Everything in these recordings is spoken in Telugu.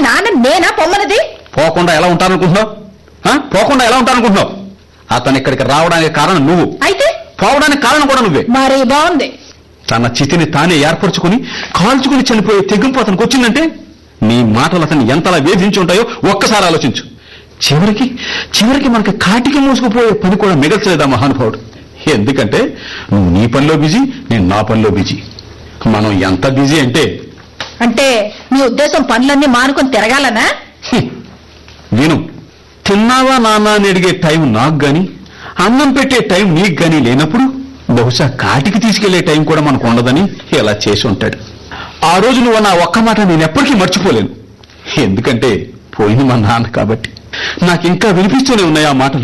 నాన్న నేనా పొమ్మనది పోకుండా ఎలా ఉంటాననుకుంటున్నావు ఆ? పోకుండా ఎలా ఉంటాననుకుంటున్నావు అతను ఇక్కడికి రావడానికి కారణం నువ్వు అయితే పోవడానికి కారణం కూడా నువ్వే మరి బాగుంది తన చితిని తానే ఏర్పరచుకుని కాల్చుకుని చనిపోయే తెగింపు అతనికి వచ్చిందంటే నీ మాటలు అతన్ని ఎంతలా వేధించి ఉంటాయో ఒక్కసారి ఆలోచించు చివరికి చివరికి మనకి కాటికి మూసుకుపోయే పని కూడా మిగల్చలేదా మహానుభావుడు ఎందుకంటే నువ్వు నీ పనిలో బిజీ నేను నా పనిలో బిజీ మనం ఎంత బిజీ అంటే అంటే నీ ఉద్దేశం పనులన్నీ మానుకొని తిరగాలనా హ్మ్, విను తిన్నావా నాన్న అని అడిగే టైం నాకు గాని అన్నం పెట్టే టైం నీకు గాని లేనప్పుడు బహుశా కాటికి తీసుకెళ్లే టైం కూడా మనకు ఉండదని ఇలా చేసి ఉంటాడు ఆ రోజు నువ్వు నా ఒక్క మాట నేను ఎప్పటికీ మర్చిపోలేను ఎందుకంటే పోయింది మా నాన్న కాబట్టి నాకు ఇంకా వినిపిస్తూనే ఉన్నాయి ఆ మాటలు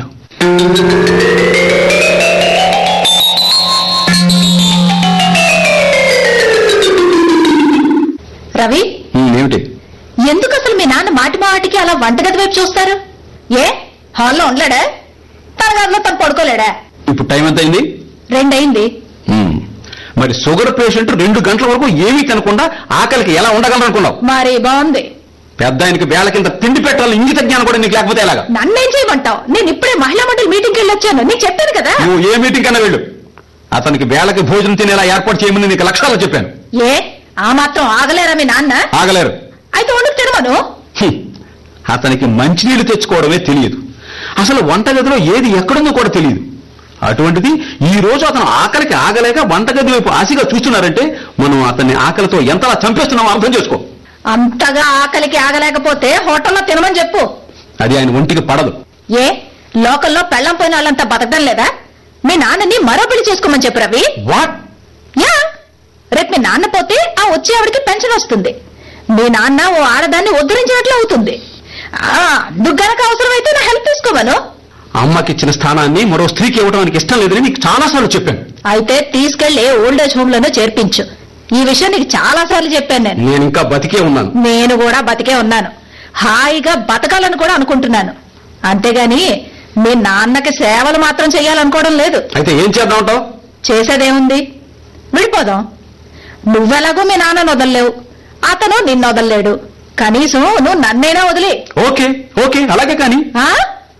రవి హ్మ్, ఏమిటి ఎందుకు అసలు మీ నాన్న మాటి మాటికి అలా వంటగది వైపు చూస్తారు ఏ హాల్లో ఉండలేడా తన గదిలో తను పడుకోలేడా ఇప్పుడు టైం ఎంత అయింది రెండయింది హ్మ్. మరి షుగర్ పేషెంట్ రెండు గంటల వరకు ఏమీ తినకుండా ఆకలికి ఎలా ఉండగలరనుకున్నావు మరి బాగుంది పెద్ద ఆయనకి వేళ కింద తిండి పెట్టాలని ఇంగిత జ్ఞానం కూడా నీకు లేకపోతే ఎలాగా నన్నేం చేయమంటావు నేను ఇప్పుడే మహిళా మండలి మీటింగ్కి వెళ్ళొచ్చాను నీకు చెప్పాను కదా నువ్వు ఏ మీటింగ్ కన్నా వెళ్ళు అతనికి వేళకి భోజనం తినేలా ఏర్పాటు చేయమని నీకు లక్ష్యాలు చెప్పాను ఏ ఆ మాత్రం ఆగలేరా మీ నాన్న ఆగలేరు అయితే వండుకు తినమను హ్మ్. అతనికి మంచినీళ్లు తెచ్చుకోవడమే తెలియదు అసలు వంటగదిలో ఏది ఎక్కడుందో కూడా తెలియదు అటువంటిది ఈ రోజు అతను ఆకలికి ఆగలేక వంటగది వైపు ఆశగా చూస్తున్నారంటే మనం అతన్ని ఆకలితో ఎంతలా చంపేస్తున్నామో అర్థం చేసుకో అంతగా ఆకలికి ఆగలేకపోతే హోటల్లో తినమని చెప్పు అది ఆయన ఒంటికి పడదు ఏ లోకల్లో పెళ్ళం పోయిన వాళ్ళంతా బతకడం లేదా మీ నాన్నని మరో పెళ్లి చేసుకోమని చెప్పు రవి వాట్ యా రేపు మీ నాన్న పోతే ఆ వచ్చే ఆవిడకి పెన్షన్ వస్తుంది మీ నాన్న ఓ ఆడదాన్ని ఉద్ధరించినట్లు అవుతుంది ఆ, అందుకు గనక అవసరమైతే నా హెల్ప్ తీసుకోమను అమ్మకి ఇచ్చిన స్థానాన్ని మరో స్త్రీకి ఇవ్వడం ఆయనకి ఇష్టం లేదని నీకు చాలాసార్లు చెప్పాను అయితే తీసుకెళ్లి ఓల్డ్ ఏజ్ హోమ్ లోనే చేర్పించు ఈ విషయం నీకు చాలా సార్లు చెప్పాను నేను నేను ఇంకా బతికే ఉన్నాను నేను కూడా బతికే ఉన్నాను హాయిగా బతకాలని కూడా అనుకుంటున్నాను అంతేగాని మీ నాన్నకి సేవలు మాత్రం చేయాలనుకోవడం లేదు అయితే ఏం చేద్దాం అంటావు చేసేదేముంది విడిపోదాం నువ్వెలాగో మీ నాన్నను వదలలేవు అతను నిన్ను వదలలేడు కనీసం నువ్వు నన్నైనా వదిలే ఓకే ఓకే అలాగే కానీ ఆ?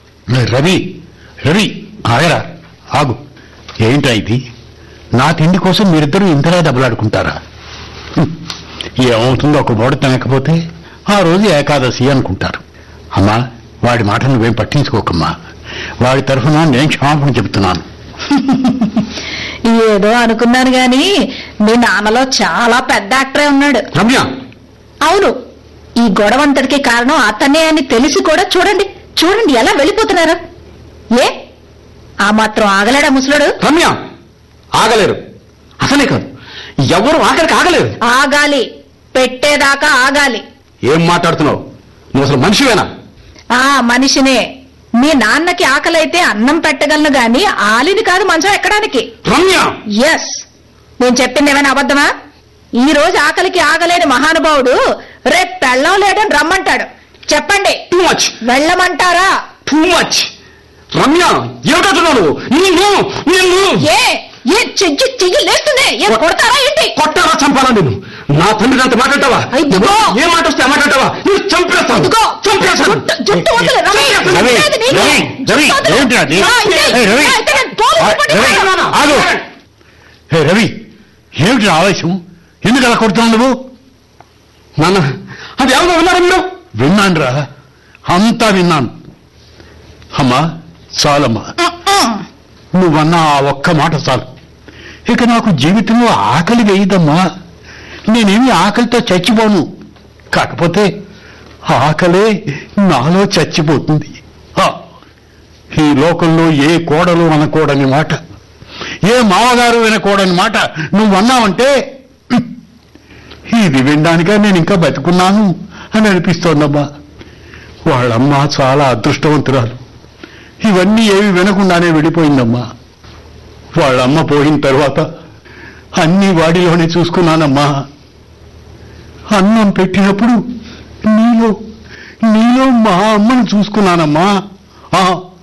రవి రవి ఆగరా ఆగు ఏంటా ఇది నా తిండి కోసం మీరిద్దరూ ఇంతలా దెబ్బలాడుకుంటారా హ్మ్. ఏమవుతుందో ఒక బోడ తినకపోతే ఆ రోజు ఏకాదశి అనుకుంటారు అమ్మా వాడి మాట నువ్వేం పట్టించుకోకమ్మా వాడి తరఫున నేను క్షమాపణ చెబుతున్నాను ఏదో అనుకున్నాను గాని మీ నాన్నలో చాలా పెద్ద యాక్టరే ఉన్నాడు రమ్య అవును ఈ గొడవంతటికి కారణం అతనే అని తెలిసి కూడా చూడండి చూడండి ఎలా వెళ్ళిపోతున్నారు ఏ ఆ మాత్రం ఆగలేడా ముసలుడు రమ్య ఆగలేరు అసలే కాదు ఎవరు ఆఖరికి ఆగలేరు ఆగాలి పెట్టేదాకా ఆగాలి ఏం మాట్లాడుతున్నావు నువ్వు అసలు మనిషివేనా ఆ మనిషినే మీ నాన్నకి ఆకలైతే అన్నం పెట్టగలను గాని ఆలిని కాదు మంచం ఎక్కడానికి రమ్య ఎస్ నేను చెప్పింది ఏమైనా అబద్ధమా ఈ రోజు ఆకలికి ఆగలేని మహానుభావుడు రేపు పెళ్ళం లేడని రమ్మంటాడు చెప్పండి టూ మచ్ వెళ్ళమంటారా టూ మచ్ రమ్య ఏమిటంటున్నావు నువ్వు నిన్ను నిన్ను ఏ ఏ చెయ్యి చెయ్యి లేస్తుంది ఏ కొడతారా ఏంటి కొట్టారా చంపాలా నేను నా తండ్రి అంత మాట్లాడతావా ఇదిగో. ఏ మాట వస్తే ఆ మాట్లాడతావా నువ్వు చంపేస్తాను ఇదిగో. చంపేస్తాను జుట్టు- జుట్టు వదిలే, రవి. చంపేస్తాను. రవి, లేదు నీకు. రవి, రవి, జుట్టు వదిలే. ఏమిటి అది? ఆ, ఇదే. ఏయ్, రవి. ఆ, అయితే నేను తోలు ఆ, పట్టుకొని రవి. పోతున్నాను. ఆగు. హే రవి ఏమిటి ఆవేశం ఎందుకు అలా కొడుతున్నావు నువ్వు నాన్న అది ఎవరో విన్నారా మీరు విన్నానురా అంతా విన్నాను అమ్మా చాలమ్మా నువ్వన్న ఆ ఒక్క మాట చాలు ఇక నాకు జీవితంలో ఆకలి వేయదమ్మా నేనేమి ఆకలితో చచ్చిపోను కాకపోతే ఆకలే నాలో చచ్చిపోతుంది ఆ, ఈ లోకంలో ఏ కోడలు అనకూడని మాట ఏ మామగారు వినకూడని మాట నువ్వన్నావంటే హ్మ్, ఇది వినడానికే నేను ఇంకా బతుకున్నాను అని అనిపిస్తోందమ్మా వాళ్ళమ్మ చాలా అదృష్టవంతురాలు ఇవన్నీ ఏవి వినకుండానే వెళ్ళిపోయిందమ్మా వాళ్ళమ్మ పోయిన తర్వాత అన్ని వాడిలోనే చూసుకున్నానమ్మా అన్నం పెట్టినప్పుడు నీలో నీలో మా అమ్మను చూసుకున్నానమ్మా ఆ,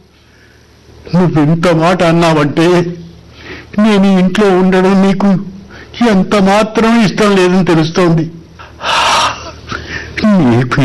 నువ్వెంత మాట అన్నావంటే నేను ఈ ఇంట్లో ఉండడం నీకు ఎంత మాత్రం ఇష్టం లేదని తెలుస్తోంది నీకు